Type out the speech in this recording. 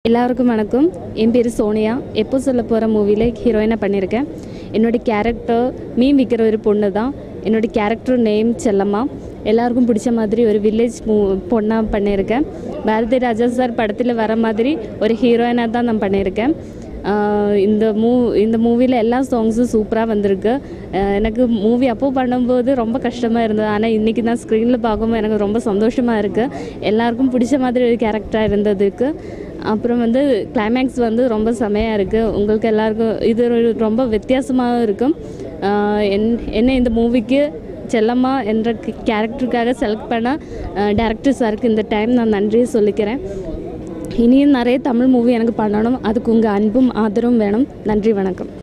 எல்லாருக்கும் வணக்கம் என் பேர் சோனியா எப்போ சொல்ல போகிற மூவியில் ஹீரோயினாக பண்ணியிருக்கேன் என்னோடய கேரக்டர் மீன் விற்கிற ஒரு பொண்ணு தான் என்னோடய கேரக்டர் நேம் செல்லம்மா எல்லாருக்கும் பிடிச்ச மாதிரி ஒரு வில்லேஜ் மூ பொண்ணாக பண்ணியிருக்கேன் பாரதி ராஜா சார் படத்தில் வர மாதிரி ஒரு ஹீரோயினாக தான் நான் பண்ணியிருக்கேன் ஆஹ் இந்த மூ இந்த மூவியில் எல்லா சாங்ஸும் சூப்பராக வந்திருக்கு ஆஹ் எனக்கு மூவி அப்போ பண்ணும்போது ரொம்ப கஷ்டமாக இருந்தது ஆனால் இன்றைக்கி தான் ஸ்க்ரீனில் பார்க்கும்போது எனக்கு ரொம்ப சந்தோஷமாக இருக்குது எல்லாருக்கும் பிடிச்ச மாதிரி ஒரு கேரக்டராக இருந்ததுக்கு அப்புறம் வந்து கிளைமேக்ஸ் வந்து ரொம்ப செமையாக இருக்குது உங்களுக்கு எல்லாருக்கும் இது ஒரு ரொம்ப வித்தியாசமாகவும் இருக்கும் ஆஹ் என் என்ன இந்த மூவிக்கு செல்லம்மா என்ற கேரக்டருக்காக செலக்ட் பண்ண டேரக்டர் சாருக்கு இந்த டைம் நான் நன்றியை சொல்லிக்கிறேன் இனியும் நிறைய தமிழ் மூவி எனக்கு பண்ணணும் அதுக்கு உங்கள் அன்பும் ஆதரவும் வேணும் நன்றி வணக்கம்